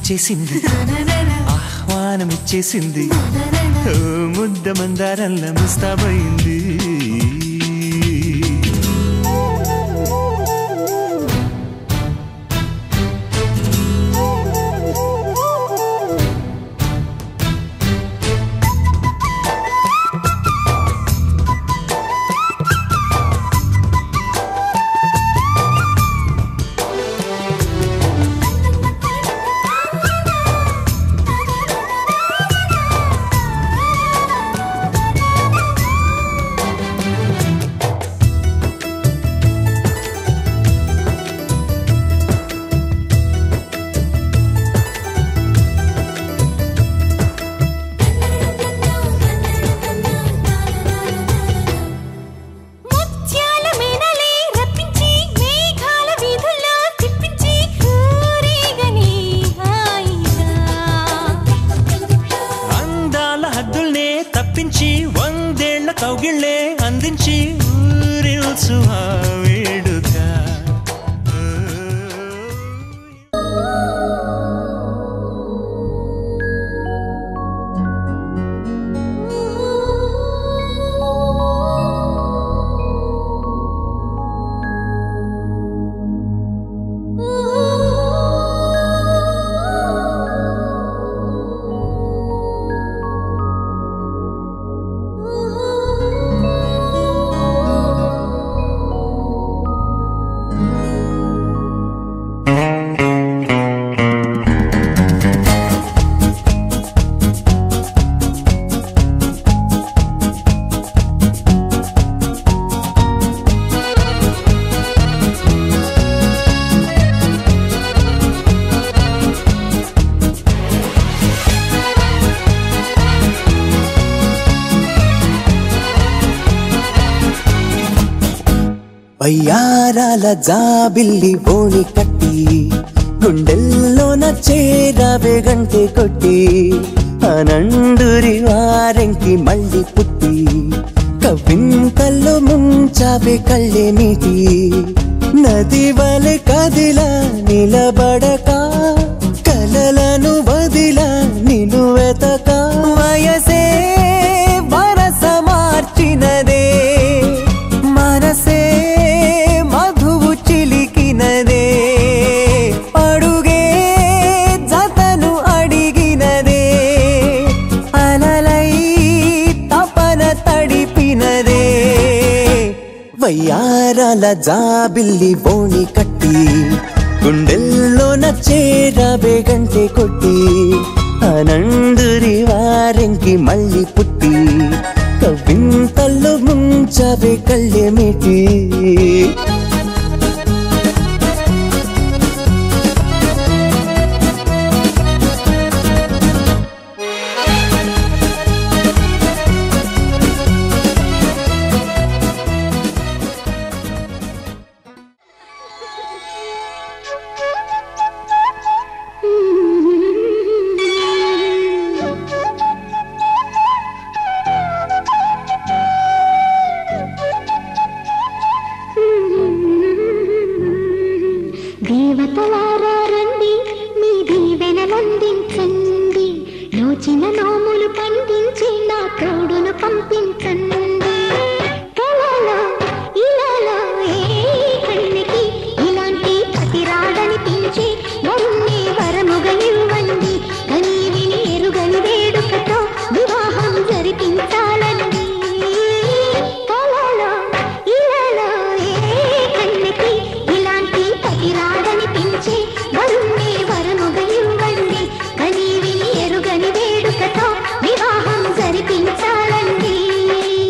వచ్చేసింది ఆహ్వానం ఇచ్చేసింది ఓ ముద్ద మందారంలా ముస్తాబైంది ముత్యాల మేనలే రప్పించి మేఘాల వీధుల్లో తిప్పించి ఊరేగని హాయిగా అందాల హద్దుల్నే తప్పించి వందేళ్ల కౌగిళ్ళే అందించి ఊరిల్సు ఆ వేడుక వయ్యారాల జాబిల్లి బోణి కట్టి గుండెల్లోన చేరావే గంటె కొట్టి అనండురి వారెంకి మళ్ళీ పుట్టి కవ్వింతల్లో ముంచావే కళ్ళే నీటి నది వలె కదిలా నిలబడక కలలను వదిలా నిను వెతక వయసే వరస మార్చినదే మనసే మధువు చిలికినదే అడుగే జతను అడిగినదే అలలై తపన తడిపినదే వయ్యారాల జాబిల్లి బోణి కట్టి గుండెల్లోన చేరాబే గంటె కొట్టి అనందురి వారెంకి మళ్ళీ పుట్టి కవ్వింతల్లో ముంచవే కళ్ళెమిటి దేవతలారా రండి మీ దీవెనలందించండి యోచిన నోములు పండించి నా తోడును పంపించండి కలలో ఇలాలో ఏ కన్నికి ఇలాంటి ప్రతి రాడనిపించి వరుణ్ణి వరముగా ఇవ్వండి కని విని ఎరుగని వేడుకతో వివాహం జరిపించాలండి కలలో ఇలాలో ఏ కన్నికి ఇలాంటి ప్రతి రాడనిపించి వరుణ్ణి వరముగా ఇవ్వండి కని విని ఎరుగని వేడుకతో వివాహం జరిపించాలండి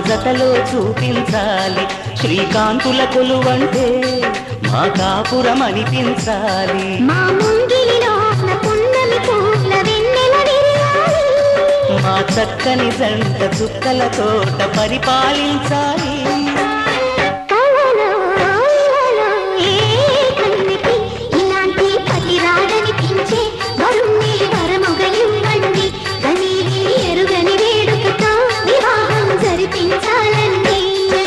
జతలో చూపించాలి శ్రీకాంతుల కొలువంటే మా కాపురం అనిపించాలి మా ముంగిలిలో పున్నమి పూల వెన్నెల విరియాలి మా చక్కని జంట చుక్కల తోట పరిపాలించాలి కలలో ఇలలో ఏ కన్నుకి ఇలాంటి పతి రాడనిపించే వరుణ్ణి వరముగ ఇవ్వండి కనీవి ఎరుగని వేడుకతో వివాహం జరిపించాలండి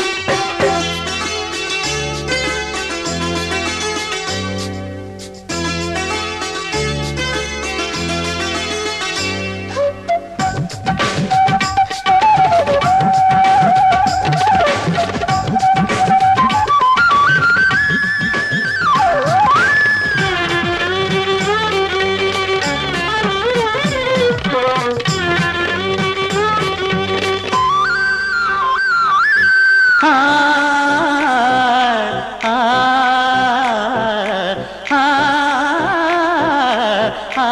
ఆ, ఆ, ఆ, ఆ,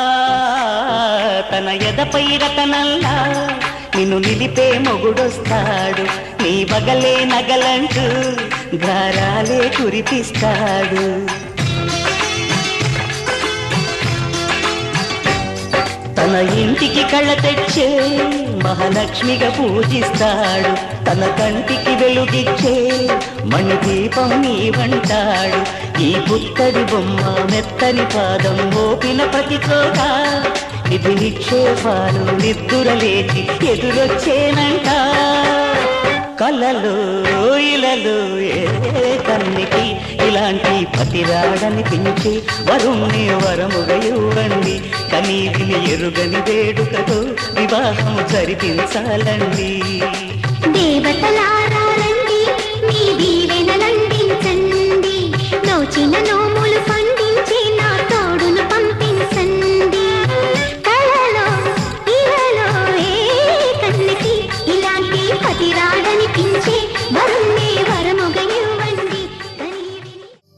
తన ఎదపై రతనల్లా నిన్ను నిలిపే మొగుడొస్తాడు నీ బగలే నగలంటూ గారాలే కురిపిస్తాడు తన ఇంటికి కళ్ళ తెచ్చే మహాలక్ష్మిగా పూజిస్తాడు తన కంటికి వెలుగిచ్చే మణి దీపం నీవంటాడు ఈ పుత్తడి బొమ్మ మెత్తని పాదం మోపిన ప్రతి చోట ఇది నిక్షేపాలు నిద్దుర లేచి ఎదురొచ్చేనంట కలలో ఇలలో ఏ కన్నికి ఇలాంటి పతిరాడని పెంచి వరుణ్ణి వరముగా ఇవ్వండి కనీదిని ఎరుగని వేడుకతో వివాహం జరిపించాలండి దేవతలారా రండి మీ దీవెనలందించండి నోచిన నోములు పండించి నా తోడును పంపించండి కలలో ఇలలో ఏ కన్నుకి ఇలాంటి పతి రాడనిపించే వరుణ్ణి వరముగ ఇవ్వండి కనీవిని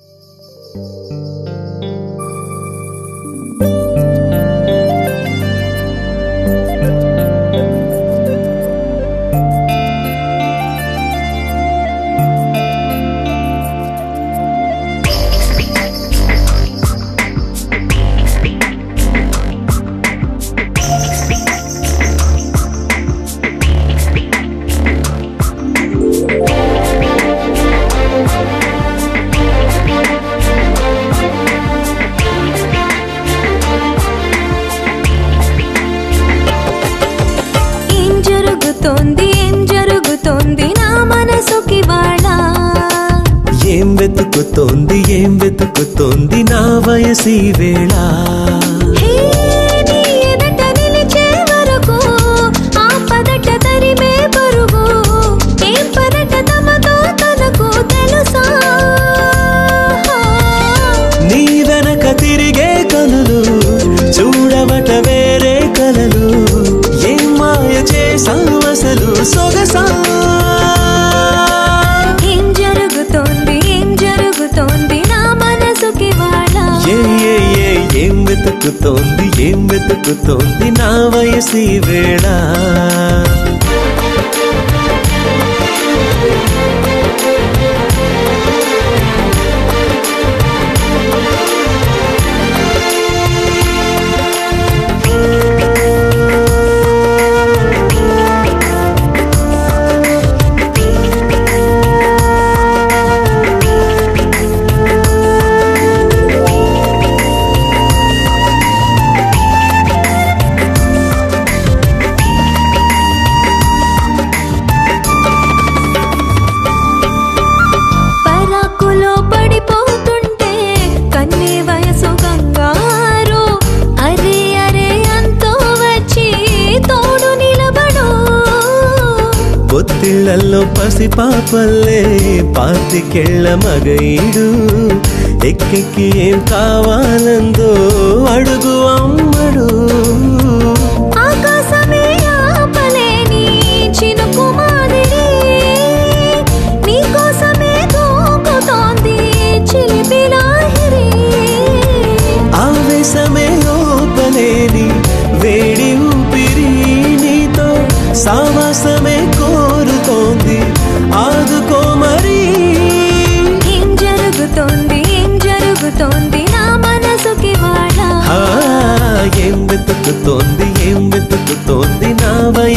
ఏం జరుగుతోంది ఏం జరుగుతోంది నా మనసుకి వాళ్ళ ఏం వెతుకుతోంది ఏం వెతుకుతోంది నా వయసి వేళ హే, నీ ఎదుట నిలిచే వరకు ఆ పదట తరిమే పరుగు ఏం పదట తమతో తనకు తెలుసా నీ వెనక తిరిగే కనులు చూడవట వేరే కలలు ఏం మాయ చేసావు అసలు సొగసా ఏం జరుగుతోంది ఏం జరుగుతోంది నా మనసుకి వాళ్ళ ఏ ఏ ఏ ఏం వెతుకుతోంది ఏం వెతుకుతోంది నా వయసి వేళ పరాకులో పడిపోతుంటే కన్నే వయసు గంగారు అరే అరే అంతో వచ్చి తోడు నిలబడు పొత్తిళ్లలో పసి పాపల్లే పాతికెళ్ళ మగైడు ఎక్కెక్కి ఏం కావాలందో అడుగు అమ్మడు ఆకాశమే ఆపలేని చినుకు మాదిరి నీకోసమే దూకుతోంది చిలిపి లాహిరి ఆవేశమే ఓపలేని వేడి ఊపిరి నీతో సావాసమే కోరుతో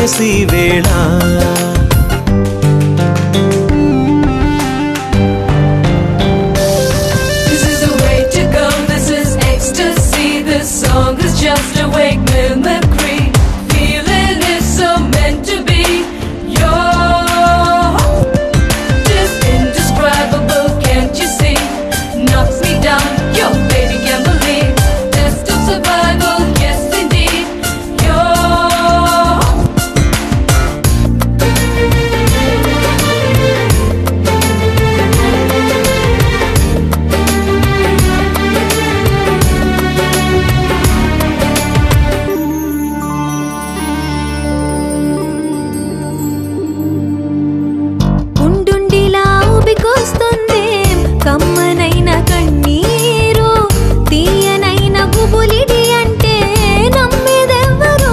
వయసి వేళ This is the way to go, this is ecstasy. This song is just a wake mimicry. Feeling is so meant to be. You're just indescribable, can't you see? Knocks me down, yo, baby, can't believe. Test of survival, yes, indeed. You're ఉండుండిలా ఊపికొస్తుంది కమ్మనైన కన్నీరు తీయనైన గుబులిడి అంటే నమ్మేదెవ్వరు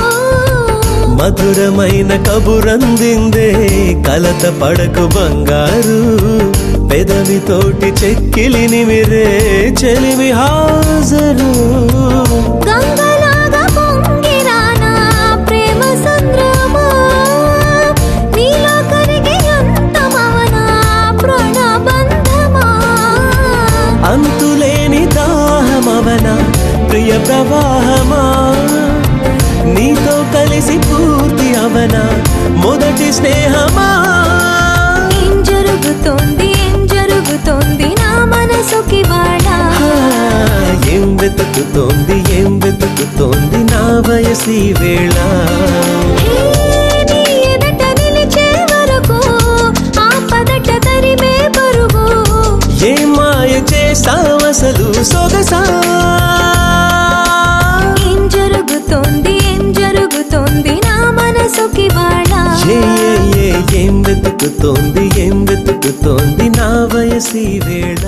మధురమైన కబురందిందే కలత పడకు బంగారు పెదవితోటి చెక్కిలిని మిరే చెలిమి హాజరు గంగలాగా పొంగిరానా ప్రేమ సంద్రమా నీలో కరిగి అంతమవనా ప్రాణబంధమా అంతులేని దాహమవన ప్రియ ప్రవాహమా నీతో కలిసి పూర్తి అవన మొదటి స్నేహమా ఏం జరుగుతోంది ఏం జరుగుతోంది నా మనసుకి వాడా ఆ, ఏం వెతుకుతోంది ఏం వెతుకుతోంది నా వయసి వేళ నీ ఎదట నిలిచే వరకు ఆపదట తరిమే పరుగు ఏ మాయ చేసావసలు సొగసా ఏం జరుగుతోంది ఏం జరుగుతోంది నా మనసుకి వాడా ఏ ఏ ఏ ఏం వెతుకుతోంది ఏం వెతుకుతోంది నా వయసి వేళ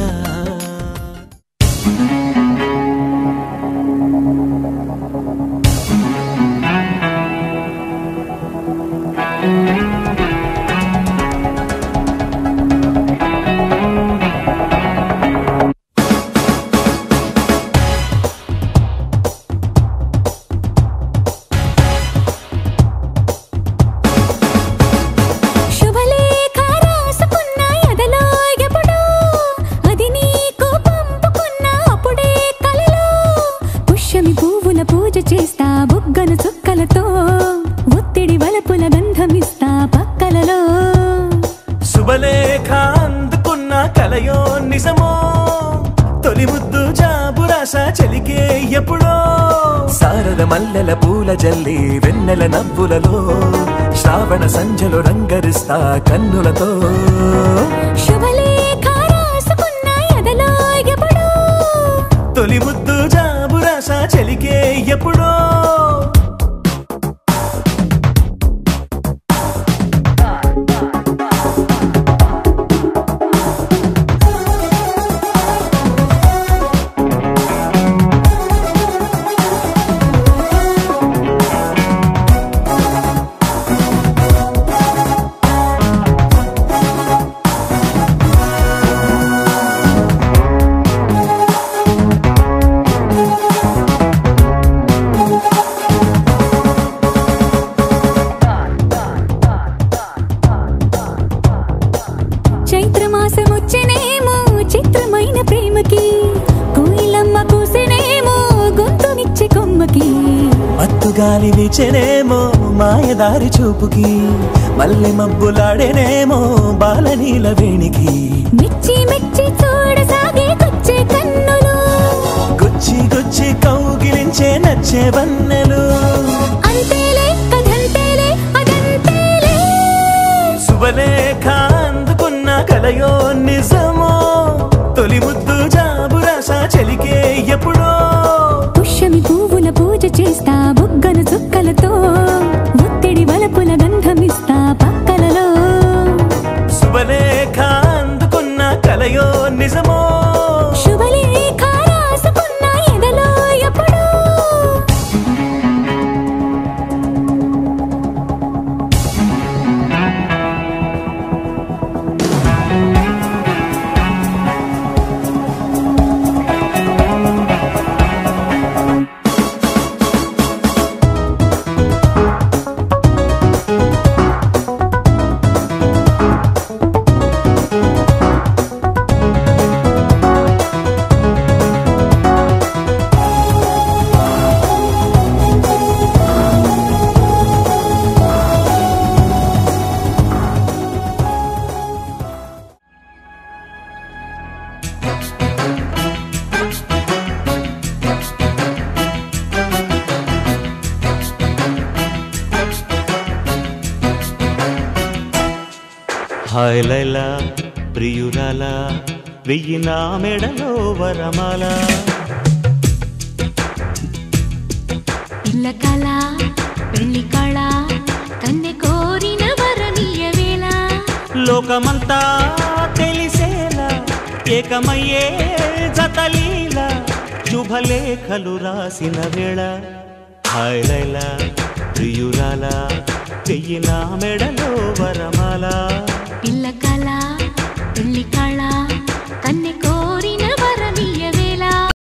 శుభలేఖ రాసుకున్న ఎదలో ఎప్పుడో అది నీకు పంపుకున్న అప్పుడే కలలో పుష్యమి పువ్వుల పూజ చేస్తా బుగ్గను చుక్కలతో ఒత్తిడి వలపుల గంధమిస్తా పక్కలలో శుభలేఖ అందుకున్న కలయో నిజమో తొలి ముద్దు జాబురాస చెలికే ఎప్పుడో శారద మల్లెల పూల జల్లి వెన్నెల నవ్వులలో శ్రావణ సంధ్యలు రంగరిస్తా కన్నులతో శుభలేఖ రాసుకున్న ఎదలో ఎప్పుడో తొలి ముద్దు జాబురాస చెలికే ఎప్పుడో చైత్రమాసమొచ్చెనేమో చిత్రమైన ప్రేమకి కోయిలమ్మ కూసెనేమో గొంతునిచ్చే కొమ్మకి మత్తు గాలి వీచెనేమో మాయదారి చూపుకి మల్లె మబ్బులాడేనేమో బాలనీల వేణికి మెచ్చి మెచ్చి చూడసాగే కొచ్చే కన్నులు గుచ్చి గుచ్చి కౌగిలించే నచ్చే వన్నెలు అంతేలే కథంతేలే అదంతేలే శుభలేఖ అందుకున్న కలయో నిజమో తొలి ముద్దు జాబురాస చెలికే ఎప్పుడో పుష్యమి పువ్వుల పూజ చేస్తా బుగ్గను చుక్కలతో ఒత్తిడి వలపుల గంధమిస్తా పక్కలలో శుభలేఖ అందుకున్న కలయో నిజమో శుభలేఖ రాసుకున్న ఎదలో ఎప్పుడో హాయ్ లైలా ప్రియురాల వెయ్యి నా మెడలో వరమాల పిల్ల కళ పెళ్లి కళ కన్నె కోరిన వరనీయ వేళ లోకమంతా తెలిసేలా ఏకమయ్యే జతలీల శుభలేఖలు రాసిన వేళ హాయ్ లైలా ప్రియురాల వెయ్యి నా మెడలో వరమాల పిల్ల కళ పెళ్లి కళ